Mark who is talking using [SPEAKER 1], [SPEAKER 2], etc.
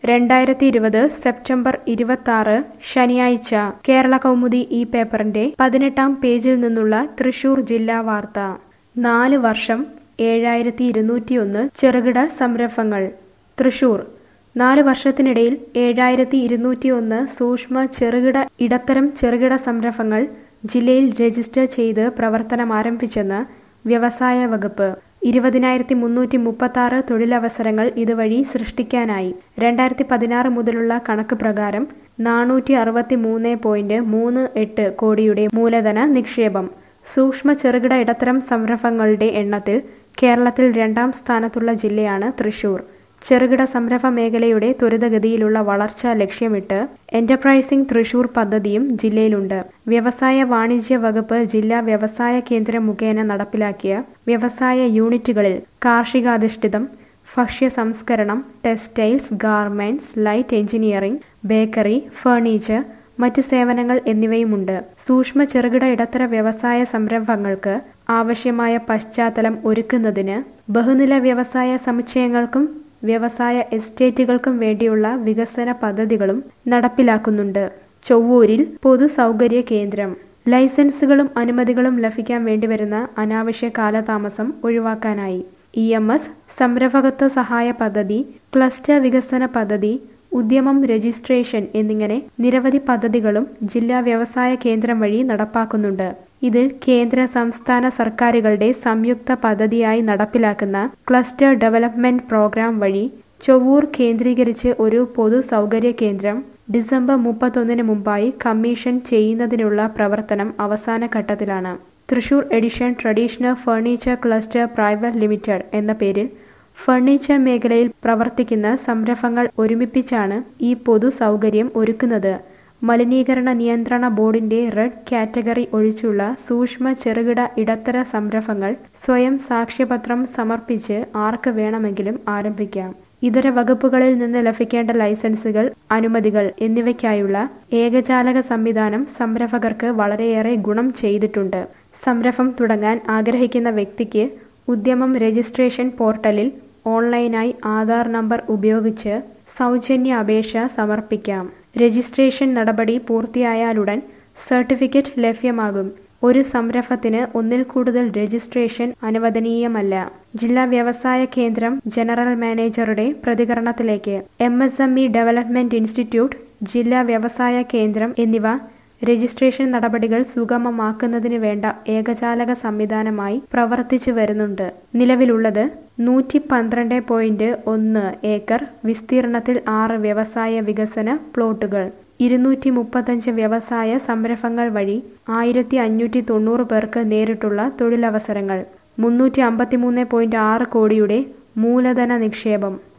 [SPEAKER 1] രണ്ടായിരത്തി ഇരുപത് സെപ്റ്റംബർ ഇരുപത്തി ശനിയാഴ്ച കേരള കൗമുദി ഈ പേപ്പറിന്റെ പതിനെട്ടാം പേജിൽ നിന്നുള്ള തൃശൂർ ജില്ലാ വാർത്ത നാല് വർഷം ഏഴായിരത്തി ഇരുന്നൂറ്റിയൊന്ന് ചെറുകിട സംരംഭങ്ങൾ തൃശൂർ നാല് വർഷത്തിനിടയിൽ ഏഴായിരത്തി ഇരുന്നൂറ്റിയൊന്ന് സൂക്ഷ്മ ചെറുകിട ഇടത്തരം ചെറുകിട സംരംഭങ്ങൾ ജില്ലയിൽ രജിസ്റ്റർ ചെയ്ത് പ്രവർത്തനം ആരംഭിച്ചെന്ന് വ്യവസായ വകുപ്പ് ഇരുപതിനായിരത്തി മുന്നൂറ്റി മുപ്പത്തി ആറ് തൊഴിലവസരങ്ങൾ ഇതുവഴി സൃഷ്ടിക്കാനായി രണ്ടായിരത്തി പതിനാറ് മുതലുള്ള കണക്ക് പ്രകാരം നാനൂറ്റി അറുപത്തി മൂന്ന് പോയിന്റ് മൂന്ന് എട്ട് കോടിയുടെ മൂലധന നിക്ഷേപം സൂക്ഷ്മ ചെറുകിട ഇടത്തരം സംരംഭങ്ങളുടെ എണ്ണത്തിൽ കേരളത്തിൽ രണ്ടാം സ്ഥാനത്തുള്ള ജില്ലയാണ് തൃശൂർ ചെറുകിട സംരംഭ മേഖലയുടെ ത്വരിതഗതിയിലുള്ള വളർച്ച ലക്ഷ്യമിട്ട് എന്റർപ്രൈസിംഗ് തൃശൂർ പദ്ധതിയും ജില്ലയിലുണ്ട് വ്യവസായ വാണിജ്യ വകുപ്പ് ജില്ലാ വ്യവസായ കേന്ദ്രം മുഖേന നടപ്പിലാക്കിയ വ്യവസായ യൂണിറ്റുകളിൽ കാർഷികാധിഷ്ഠിതം ഭക്ഷ്യ സംസ്കരണം textiles garments light engineering bakery furniture മറ്റ് സേവനങ്ങൾ എന്നിവയുമുണ്ട് സൂക്ഷ്മ ചെറുകിട ഇടത്തര വ്യവസായ സംരംഭങ്ങൾക്ക് ആവശ്യമായ പശ്ചാത്തലം ഒരുക്കുന്നതിന് ബഹുനില വ്യവസായ സമുച്ചയങ്ങൾക്കും വ്യവസായ എസ്റ്റേറ്റുകൾക്കും വേണ്ടിയുള്ള വികസന പദ്ധതികളും നടപ്പിലാക്കുന്നുണ്ട് ചൊവ്വൂരിൽ പൊതു സൗകര്യ കേന്ദ്രം ലൈസൻസുകളും അനുമതികളും ലഭിക്കാൻ വേണ്ടിവരുന്ന അനാവശ്യ കാലതാമസം ഒഴിവാക്കാനായി ഇ എം എസ് സംരംഭകത്വ സഹായ പദ്ധതി ക്ലസ്റ്റർ വികസന പദ്ധതി ഉദ്യമം രജിസ്ട്രേഷൻ എന്നിങ്ങനെ നിരവധി പദ്ധതികളും ജില്ലാ വ്യവസായ കേന്ദ്രം വഴി നടപ്പാക്കുന്നുണ്ട് ഇതിൽ കേന്ദ്ര സംസ്ഥാന സർക്കാരുകളുടെ സംയുക്ത പദ്ധതിയായി നടപ്പിലാക്കുന്ന ക്ലസ്റ്റർ ഡെവലപ്മെന്റ് പ്രോഗ്രാം വഴി ചൊവ്വൂർ കേന്ദ്രീകരിച്ച് ഒരു പൊതു സൗകര്യ കേന്ദ്രം ഡിസംബർ മുപ്പത്തൊന്നിന് മുമ്പായി കമ്മീഷൻ ചെയ്യുന്നതിനുള്ള പ്രവർത്തനം അവസാന ഘട്ടത്തിലാണ് Thrissur edition traditional furniture cluster private limited എന്ന പേരിൽ ഫർണിച്ചർ മേഖലയിൽ പ്രവർത്തിക്കുന്ന സംരംഭങ്ങൾ ഒരുമിപ്പിച്ചാണ് ഈ പൊതു സൗകര്യം ഒരുക്കുന്നത് മലിനീകരണ നിയന്ത്രണ ബോർഡിന്റെ റെഡ് കാറ്റഗറി ഒഴിച്ചുള്ള സൂക്ഷ്മ ചെറുകിട ഇടത്തര സംരംഭങ്ങൾ സ്വയം സാക്ഷ്യപത്രം സമർപ്പിച്ച് ആർക്ക് വേണമെങ്കിലും ആരംഭിക്കാം ഇതര വകുപ്പുകളിൽ നിന്ന് ലഭിക്കേണ്ട ലൈസൻസുകൾ അനുമതികൾ എന്നിവയ്ക്കായുള്ള ഏകജാലക സംവിധാനം സംരംഭകർക്ക് വളരെയേറെ ഗുണം ചെയ്തിട്ടുണ്ട് സംരംഭം തുടങ്ങാൻ ആഗ്രഹിക്കുന്ന വ്യക്തിക്ക് ഉദ്യമം രജിസ്ട്രേഷൻ പോർട്ടലിൽ ഓൺലൈനായി ആധാർ നമ്പർ ഉപയോഗിച്ച് സൗജന്യ അപേക്ഷ സമർപ്പിക്കാം രജിസ്ട്രേഷൻ നടപടി പൂർത്തിയായാലുടൻ സർട്ടിഫിക്കറ്റ് ലഭ്യമാകും ഒരു സംരംഭത്തിന് ഒന്നിൽ കൂടുതൽ രജിസ്ട്രേഷൻ അനുവദനീയമല്ല ജില്ലാ വ്യവസായ കേന്ദ്രം ജനറൽ മാനേജറുടെ പ്രതികരണത്തിലേക്ക് M S M E development institute ജില്ലാ വ്യവസായ കേന്ദ്രം എന്നിവ രജിസ്ട്രേഷൻ നടപടികൾ സുഗമമാക്കുന്നതിന് വേണ്ട ഏകജാലക സംവിധാനമായി പ്രവർത്തിച്ചു വരുന്നുണ്ട് നിലവിലുള്ളത് നൂറ്റി പന്ത്രണ്ട് പോയിന്റ് ഒന്ന് ഏക്കർ വിസ്തീർണത്തിൽ ആറ് വ്യവസായ വികസന പ്ലോട്ടുകൾ ഇരുന്നൂറ്റി മുപ്പത്തഞ്ച് വ്യവസായ സംരംഭങ്ങൾ വഴി ആയിരത്തി അഞ്ഞൂറ്റി തൊണ്ണൂറ് പേർക്ക് നേരിട്ടുള്ള തൊഴിലവസരങ്ങൾ മുന്നൂറ്റി അമ്പത്തിമൂന്ന് പോയിന്റ് ആറ് കോടിയുടെ മൂലധന നിക്ഷേപം